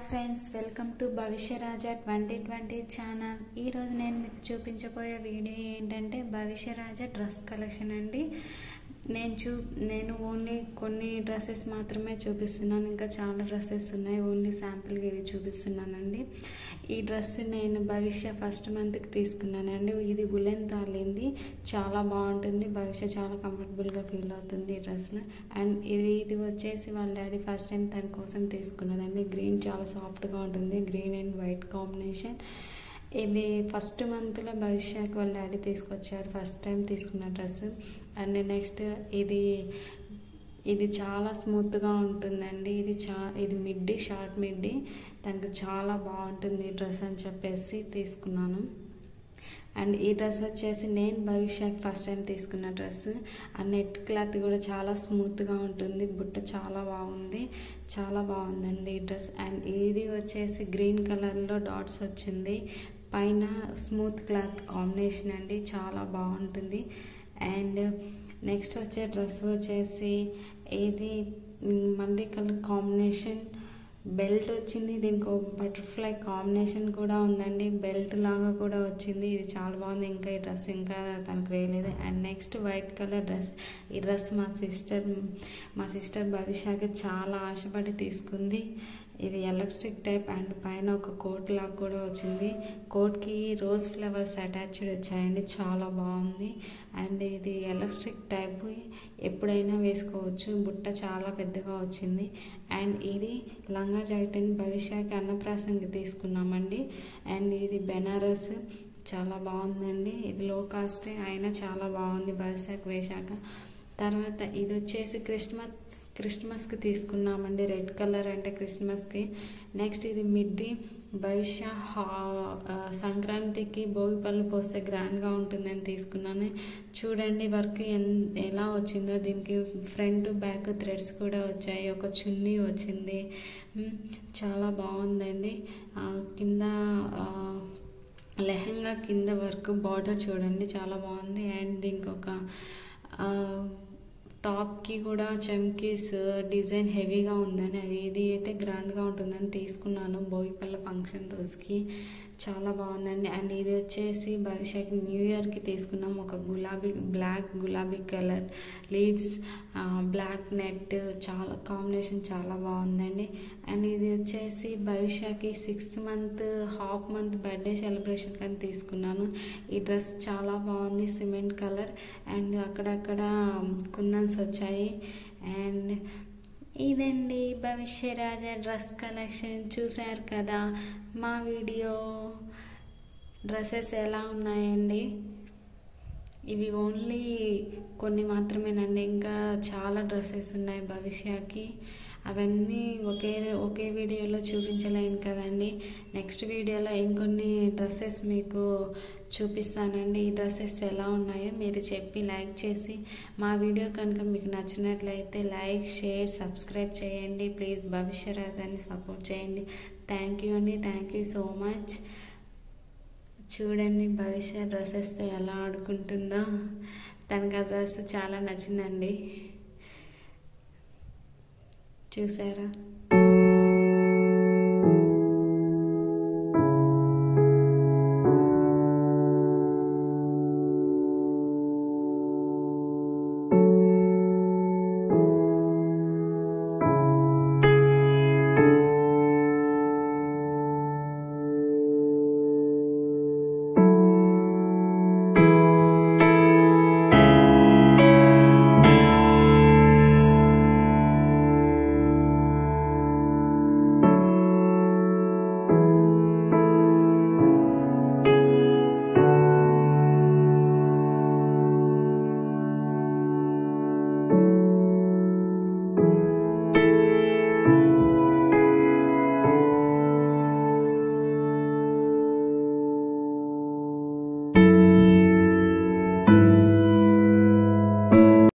friends welcome to భవిష్య రాజా twenty twenty channel ఈరోజు నేను మీకు చూపించబోయే వీడియో ఏంటంటే భవిష్య రాజా డ్రెస్ కలెక్షన్ అండి నేను చూ నేను ఓన్లీ కొన్ని డ్రెస్సెస్ మాత్రమే చూపిస్తున్నాను ఇంకా చాలా డ్రెస్సెస్ ఉన్నాయి ఓన్లీ శాంపుల్గా ఇవి చూపిస్తున్నానండి ఈ డ్రెస్ నేను భవిష్య ఫస్ట్ మంత్కి తీసుకున్నానండి ఇది ఉలెన్ తాలింది చాలా బాగుంటుంది భవిష్య చాలా కంఫర్టబుల్గా ఫీల్ అవుతుంది ఈ డ్రెస్లో అండ్ ఇది ఇది వచ్చేసి వాళ్ళ డాడీ ఫస్ట్ టైం తన కోసం తీసుకున్నదండి గ్రీన్ చాలా సాఫ్ట్గా ఉంటుంది గ్రీన్ అండ్ వైట్ కాంబినేషన్ ఇది ఫస్ట్ మంత్లో భవిష్యకి వాళ్ళ డాడీ తీసుకొచ్చారు ఫస్ట్ టైం తీసుకున్న డ్రెస్ అండ్ నెక్స్ట్ ఇది ఇది చాలా స్మూత్గా ఉంటుందండి ఇది చా ఇది మిడ్డీ షార్ట్ మిడ్డీ తనకు చాలా బాగుంటుంది ఈ డ్రెస్ అని చెప్పేసి తీసుకున్నాను అండ్ ఈ డ్రెస్ వచ్చేసి నేను భవిష్యకి ఫస్ట్ టైం తీసుకున్న డ్రెస్ ఆ నెట్ క్లాత్ కూడా చాలా స్మూత్గా ఉంటుంది బుట్ట చాలా బాగుంది చాలా బాగుందండి ఈ డ్రెస్ అండ్ ఇది వచ్చేసి గ్రీన్ కలర్లో డాట్స్ వచ్చింది పైన స్మూత్ క్లాత్ కాంబినేషన్ అండి చాలా బాగుంటుంది అండ్ నెక్స్ట్ వచ్చే డ్రెస్ వచ్చేసి ఇది మళ్ళీ కలర్ కాంబినేషన్ బెల్ట్ వచ్చింది దీనికి బటర్ఫ్లై కాంబినేషన్ కూడా ఉందండి బెల్ట్ లాగా కూడా వచ్చింది ఇది చాలా బాగుంది ఇంకా ఈ డ్రెస్ ఇంకా తనకు వేయలేదు and next white colour dress ఈ డ్రెస్ మా సిస్టర్ మా సిస్టర్ భవిష్యకి చాలా ఆశపడి తీసుకుంది ఇది ఎలక్ట్రిక్ టైప్ అండ్ పైన ఒక కోట్ లాగా కూడా వచ్చింది కోట్కి రోజ్ ఫ్లవర్స్ అటాచ్డ్ వచ్చాయండి చాలా బాగుంది అండ్ ఇది ఎలక్ట్రిక్ టైప్ ఎప్పుడైనా వేసుకోవచ్చు బుట్ట చాలా పెద్దగా వచ్చింది అండ్ ఇది లంగా జాకెట్ భవిష్యకి అన్నప్రాసంకి తీసుకున్నామండి అండ్ ఇది బెనారస్ చాలా బాగుందండి ఇది లో కాస్ట్ అయినా చాలా బాగుంది భవిష్యకి వేశాక తర్వాత ఇది వచ్చేసి క్రిస్మస్ క్రిస్మస్కి తీసుకున్నామండి రెడ్ కలర్ అంటే క్రిస్మస్కి నెక్స్ట్ ఇది మిడ్డీ భవిష్య సంక్రాంతికి భోగి పళ్ళు పోస్తే గ్రాండ్గా ఉంటుందని తీసుకున్నాను చూడండి వర్క్ ఎలా వచ్చిందో దీనికి ఫ్రంట్ బ్యాక్ థ్రెడ్స్ కూడా వచ్చాయి ఒక చున్నీ వచ్చింది చాలా బాగుందండి కింద లెహంగా కింద వర్క్ బార్డర్ చూడండి చాలా బాగుంది అండ్ దీనికి ఒక టాప్కి కూడా చమ్కీస్ డిజైన్ హెవీగా ఉందని అది ఇది అయితే గ్రాండ్గా ఉంటుందని తీసుకున్నాను భోగిపల్ల ఫంక్షన్ రోజుకి చాలా బాగుందండి అండ్ ఇది వచ్చేసి భవిష్యత్ న్యూ ఇయర్కి తీసుకున్నాం ఒక గులాబీ బ్లాక్ గులాబీ కలర్ లీవ్స్ బ్లాక్ నెట్ చాలా కాంబినేషన్ చాలా బాగుందండి అండ్ ఇది వచ్చేసి భవిష్యకి sixth month half month birthday celebration కానీ తీసుకున్నాను ఈ డ్రెస్ చాలా బాగుంది సిమెంట్ కలర్ అండ్ అక్కడక్కడ కుందన్స్ వచ్చాయి అండ్ ఇదండి భవిష్య రాజా డ్రెస్ కలెక్షన్ చూశారు కదా మా వీడియో డ్రెస్సెస్ ఎలా ఉన్నాయండి ఇవి ఓన్లీ కొన్ని మాత్రమేనండి ఇంకా చాలా డ్రెస్సెస్ ఉన్నాయి భవిష్యకి అవన్నీ ఒకే ఒకే వీడియోలో చూపించలేను కదండి నెక్స్ట్ వీడియోలో ఇంకొన్ని డ్రెస్సెస్ మీకు చూపిస్తానండి ఈ డ్రెస్సెస్ ఎలా ఉన్నాయో మీరు చెప్పి లైక్ చేసి మా వీడియో కనుక మీకు నచ్చినట్లయితే లైక్ షేర్ సబ్స్క్రైబ్ చేయండి ప్లీజ్ భవిష్య రాజాన్ని సపోర్ట్ చేయండి థ్యాంక్ యూ అండి థ్యాంక్ యూ సో మచ్ చూడండి భవిష్య డ్రెస్సెస్తో ఎలా ఆడుకుంటుందో తనకు ఆ డ్రెస్ చాలా నచ్చిందండి చూసారా